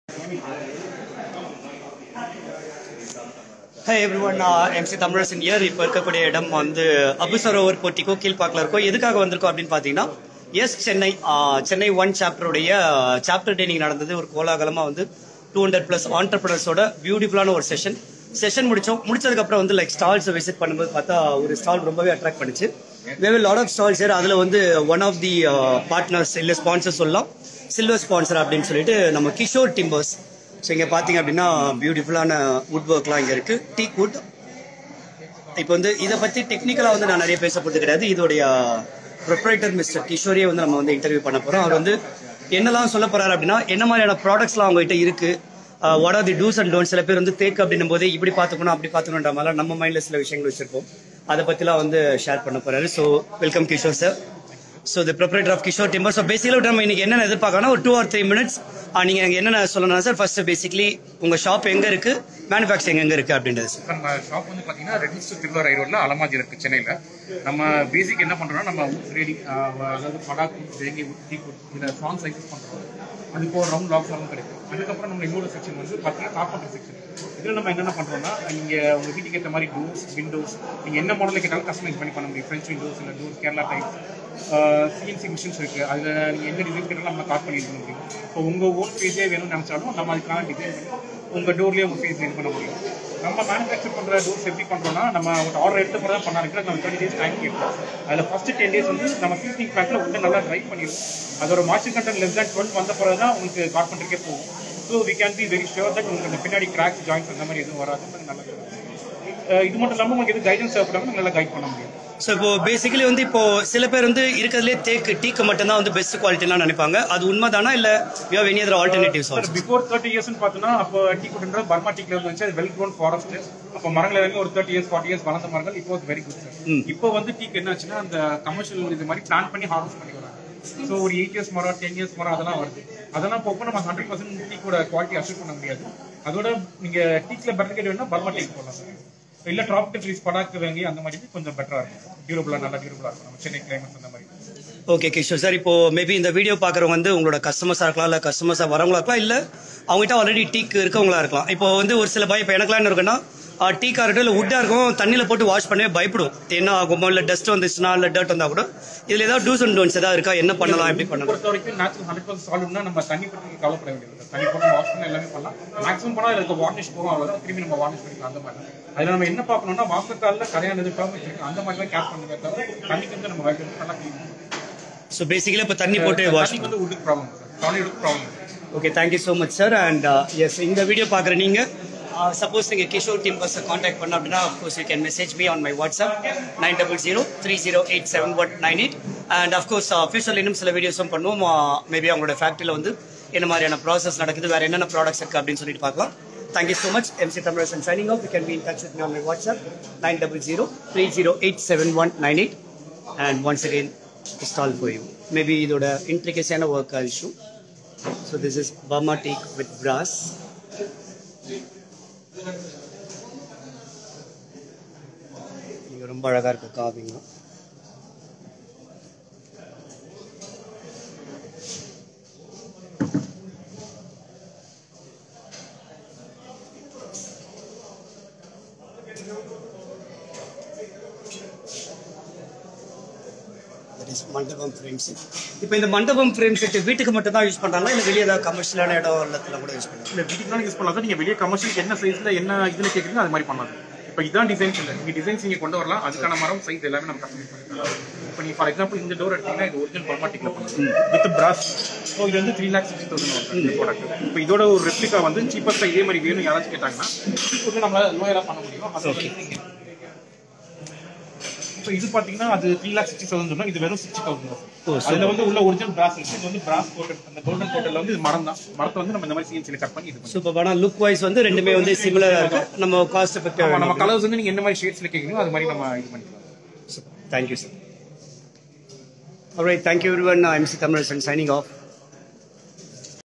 ஹே everyone MC Tamilarasan year இப்போ இருக்கக்கூடிய இடம் வந்து அபுசரோவர் போட்டிக்கோ கீழ்பாக்கில் இருக்கோம் எதுக்காக வந்திருக்கோம் அப்படின்னு பார்த்தீங்கன்னா yes Chennai uh, Chennai one சாப்டருடைய சாப்டர் ட்ரைனிங் நடந்தது ஒரு கோலாகலமாக வந்து டூ ஹண்ட்ரட் ப்ளஸ் ஆண்டர்பிரனர்ஸோட பியூட்டிஃபுல்லான ஒரு செஷன் செஷன் முடிச்சோம் முடிச்சதுக்கப்புறம் வந்து லைக் ஸ்டால்ஸ் விசிட் பண்ணும்போது பார்த்தா ஒரு ஸ்டால் ரொம்பவே அட்ராக்ட் பண்ணுச்சு வேவே லாட் ஆஃப் ஸ்டால்ஸ் சார் அதில் வந்து ஒன் ஆஃப் தி பார்ட்னர்ஸ் இல்லை ஸ்பான்சர் சொல்லலாம் சில்வர் ஸ்பான்சர் அப்படின்னு சொல்லிட்டு நம்ம கிஷோர் டிம்பர்ஸ் ஸோ இங்கே பார்த்தீங்க அப்படின்னா பியூட்டிஃபுல்லான வுட் ஒர்க்லாம் இங்கே இருக்குது டீக் வுட் இப்போ வந்து இதை பற்றி டெக்னிக்கலாக வந்து நான் நிறைய பேச போகிறது கிடையாது இதோடைய ப்ரொப்ரைட்டர் மிஸ்டர் கிஷோரியே வந்து நம்ம வந்து இன்டர்வியூ பண்ண போகிறோம் அவர் வந்து என்னெல்லாம் சொல்ல போறாரு அப்படின்னா என்ன மாதிரியான ப்ராடக்ட்ஸ்லாம் அவங்ககிட்ட இருக்குது what are the dos and don't சில பேர் வந்து தேக்கு அப்படின்னும் போது இப்படி பார்த்துக்கணும் அப்படி பார்த்துக்கணுன்ற மாதிரிலாம் நம்ம மைண்டில் சில விஷயங்கள் வச்சிருப்போம் அதை பற்றிலாம் வந்து ஷேர் பண்ண போறாரு so welcome Kishore sir so the proprietor of Kishore timber so பேசிக்கலாக நம்ம இன்னைக்கு என்னென்ன எதிர்பார்க்கணும் ஒரு டூ ஆர் த்ரீ மினிட்ஸ் நீங்கள் எனக்கு என்னென்ன சொல்லணும் சார் ஃபர்ஸ்ட் பேசிக்கலி உங்கள் ஷாப் எங்கே இருக்குது மேனுஃபேக்சரிங் எங்கே இருக்குது அப்படின்றது சார் நம்ம ஷாப் வந்து பாத்தீங்கன்னா ரெட்ஸ் திருவாரூர் ரோட்ல அலமாஜி இருக்கு சென்னையில நம்ம பேசிக் என்ன பண்றோம்னா நம்ம ட்ரேடிங் அதாவது படாக் தேங்கி டீ இதுல ஸ்ட்ராங் சைஸஸ் பண்றோம் அதுக்கு ஒரு ரவுண்ட் லாக் ஃபார்ம் கிடைக்கும் அதுக்கப்புறம் நம்ம இன்னொரு செக்ஷன் வந்து பாத்தீங்கன்னா கார்பெண்டர் செக்ஷன் இதுல நம்ம என்னென்ன பண்றோம்னா நீங்க உங்க வீட்டுக்கு ஏற்ற மாதிரி டோர்ஸ் விண்டோஸ் நீங்க என்ன மாடல் கேட்டாலும் கஸ்டமைஸ் பண்ணி பண்ண முடியும் ஃப்ரெஞ்ச் விண்டோஸ் இல்ல door Kerala type CNC machines இருக்கு அதுல நீங்க எந்த டிசைன் கேட்டாலும் நம்ம காட் பண்ணி பண்ண முடியும் இப்போ உங்க ஓன் பேஜே வேணும்னு நினைச்சாலும் நம்ம அதுக்கான டிசைன் பண்ணி உங்க டோர்லயே உங்க ஃபேஸ் இது பண்ண முடியும் நம்ம மேனுஃபேக்சர் பண்ற டோர்ஸ் எப்படி பண்றோம்னா நம்ம ஒரு ஆர்டர் எடுத்து போறதா பண்ணாங்க நம்ம டுவெண்ட்டி டேஸ் டைம் கேட்போம் அதுல ஃபர்ஸ்ட் டென் டேஸ் வந்து நம்ம சீசனிங் பேக்ல உள்ள நல்லா ட்ரை பண்ணிடுவோம் அதோட moisture content less than twelve வந்த பிறகு தான் உங்களுக்கு கார்பெண்டருக்கே போகும் so we can be very sure that உங்களுக்கு அந்த பின்னாடி கிராக்ஸ் ஜாயின்ஸ் அந்த மாதிரி எதுவும் வராது அது நல்லா அஹ் இது மட்டும் இல்லாமல் உங்களுக்கு எது கைடன்ஸ் தேவைப்படாமல் நல்லா கைட் பண்ண முடியும் ஸோ இப்போ பேசிக்கலி வந்து இப்போ சில பேர் வந்து இருக்கிறதுலே தேக்கு டீக்கு மட்டும்தான் வந்து பெஸ்ட் குவாலிட்டிலாம் நினைப்பாங்க அது உண்மைதானா இல்லை you have any other alternatives sir before thirty இயர்ஸ்னு பார்த்தோம்னா அப்போ டீ குட்ன்ற பர்மா டீக்ல இருந்து வந்துச்சு அது வெல் க்ரோன் ஃபாரஸ்ட் அப்போ மரங்கள் எல்லாமே ஒரு தேர்ட்டி இயர்ஸ் ஃபார்ட்டி இயர்ஸ் வளர்ந்த மரங்கள் இப்போ வெரி குட் சார் இப்போ வந்து டீக்கு என்னாச்சுன்னா அந்த கமர்ஷியல் இது மாதிரி பிளான் பண்ணி ஹார்வெஸ்ட் பண்ணி வராங்க ஸோ ஒரு எயிட் இயர்ஸ் மரம் டென் இயர்ஸ் மரம் அதெல்லாம் வருது அதெல்லாம் போக நம்ம ஹண்ட்ரட் பர்சன்ட் டீக்கோட குவாலிட்டி அச்சீவ் பண்ண முடியாது அதோட நீங்க டீக்ல பெட்டர் வேணும்னா பர்மா டீக் போடலாம் சார் இல்ல டிராபிக்கல் ட்ரீஸ் படாக்கு வாங்கி அந்த மாதிரி கொஞ்சம் பெட்டரா இருக்கும் டியூரபிளா நல்லா டியூரபிளா இருக்கும் நம்ம சென்னை கிளைமேட் அந்த மாதிரி ஓகே கிஷோர் சார் இப்போ மேபி இந்த வீடியோ பார்க்குறவங்க வந்து உங்களோட கஸ்டமர்ஸாக இருக்கலாம் இல்லை கஸ்டமர்ஸாக வரவங்களா இருக்கலாம் இல்லை அவங்ககிட்ட ஆல்ரெடி டீக்கு இருக்கவங்களா இருக்கலாம் இப்போ வந்து ஒரு சில பயம் இப்போ எனக்குலாம் என்ன இருக்குன்னா டீக்காக இருக்கட்டும் இல்லை வுட்டாக இருக்கும் தண்ணியில் போட்டு வாஷ் பண்ணவே பயப்படும் என்ன ஆகுமோ இல்லை டஸ்ட் வந்துச்சுன்னா இல்லை டர்ட் வந்தால் கூட இதில் ஏதாவது டூஸ் அண்ட் டோன்ஸ் ஏதாவது இருக்கா என்ன பண்ணலாம் எப்படி பண்ணலாம் பொறுத்த வரைக்கும் நேச்சுரல் ஹண்ட்ரட் பர்சன்ட் சால்வ்னா நம்ம தண்ணி பற்றி கவலைப்பட வேண்டியது தண்ணி போட்டு வாஷ் பண்ண எல்லாமே பண்ணலாம் மேக்ஸிமம் போனால் அதுக்கு வார்னிஷ் போகும் அவ்வளோதான் திரும்பி நம்ம வார்னிஷ் பண்ணிக்கலாம் அந்த மாதிரி அதில் நம்ம என்ன பார்க்கணும்னா வாசக்காலில் கரையானது இருக்கு அந்த மாதிரி தான் கேப் பண்ணுறத தவிர தண்ணிக்கு வந்து நம்ம வைக்கணும் நல்லா க்ளீன் ஸோ பேசிக்கலி இப்போ தண்ணி போட்டு வாஷ் தண்ணிக்கு வந்து உடுக்கு ப்ராப்ளம் சார் சாலிடுக்கு problem okay thank you so much sir and as இந்த வீடியோ பார்க்குற நீங்கள் சப்போஸ் நீங்கள் கிஷோர் டீம் பஸ்ஸை காண்டாக்ட் பண்ண அப்படின்னா of course you can message me on my WhatsApp nine double zero three zero eight seven one nine eight and of course ஃபியூச்சரில் இன்னும் சில வீடியோஸும் பண்ணுவோம் மேபி அவங்களோட ஃபேக்ட்ரியில் வந்து என்ன மாதிரியான ப்ராசஸ் நடக்குது வேறு என்னென்ன ப்ராடக்ட்ஸ் இருக்குது அப்படின்னு சொல்லிட்டு பார்க்கலாம் thank you so much MC Tamilarasan signing off you can be in touch with me on my WhatsApp nine double zero three zero eight seven one nine eight and once again install for you maybe இதோட இன்ட்ரிகேஸான work issue So this is Burma teak with brass. இங்க ரொம்ப அழகா இருக்கு காவிங்க That is மண்டபம் frame set இப்போ இந்த மண்டபம் ஃப்ரேம் செட் வீட்டுக்கு மட்டும் தான் யூஸ் பண்றாங்களா இல்லை வெளியே ஏதாவது கமர்ஷியலான இடம் இல்லத்துல கூட யூஸ் பண்ணுறாங்க இல்லை வீட்டுக்கு யூஸ் பண்ணலாம் சார் நீங்கள் வெளியே கமர்ஷியல் என்ன சைஸில் என்ன இதில் கேட்குறீங்க அது மாதிரி பண்ணலாம் இப்போ இதான் டிசைன்ஸ் இல்லை நீங்கள் டிசைன்ஸ் நீங்கள் கொண்டு வரலாம் அதுக்கான மரம் சைஸ் எல்லாமே நம்ம கஸ்டமைஸ் பண்ணிக்கலாம் இப்போ நீங்கள் ஃபார் எக்ஸாம்பிள் இந்த டோர் எடுத்தீங்கன்னா இது ஒரிஜினல் பர்மாட்டிக்கில் பண்ணுவோம் வித் பிராஸ் ஸோ இது வந்து த்ரீ லேக் சிக்ஸ்டி தௌசண்ட் இந்த ப்ராடக்ட் இப்போ இதோட ஒரு ரெப்ளிகா வந்து சீப்பஸ்ட்டாக இதே மாதிரி வேணும் யாராச்சும் கேட்டாங்கன்னா வந்து நம்மளால லோயராக பண்ண முடியும் அது Okay. இப்போ இது பார்த்தீங்கன்னா அது த்ரீ லேக் சிக்ஸ்டி தௌசண்ட் சொன்னா இது வெறும் சிக்ஸ்டி தௌசண்ட் ஓ, அதுல வந்து உள்ள ஒரிஜினல் பிராஸ் இருக்கு இது வந்து பிராஸ் கோட்டட் அந்த கோல்டன் கோட்டட்ல வந்து இது மரம் தான் மரத்தை வந்து நம்ம இந்த மாதிரி சிஎன்சியில் கட் பண்ணி இது பண்ணி சூப்பர் ஆனால் லுக் வைஸ் வந்து ரெண்டுமே வந்து சிமிலராக இருக்கு நம்ம காஸ்ட் ஆமா, எஃபெக்டிவ் நம்ம கலர்ஸ் வந்து நீங்க என்ன மாதிரி ஷேட்ஸ்ல கேக்குறீங்களோ அது மாதிரி நம்ம இது பண்ணிக்கலாம் thank you sir Alright, thank you everyone. I'm MC Tamarasan signing off.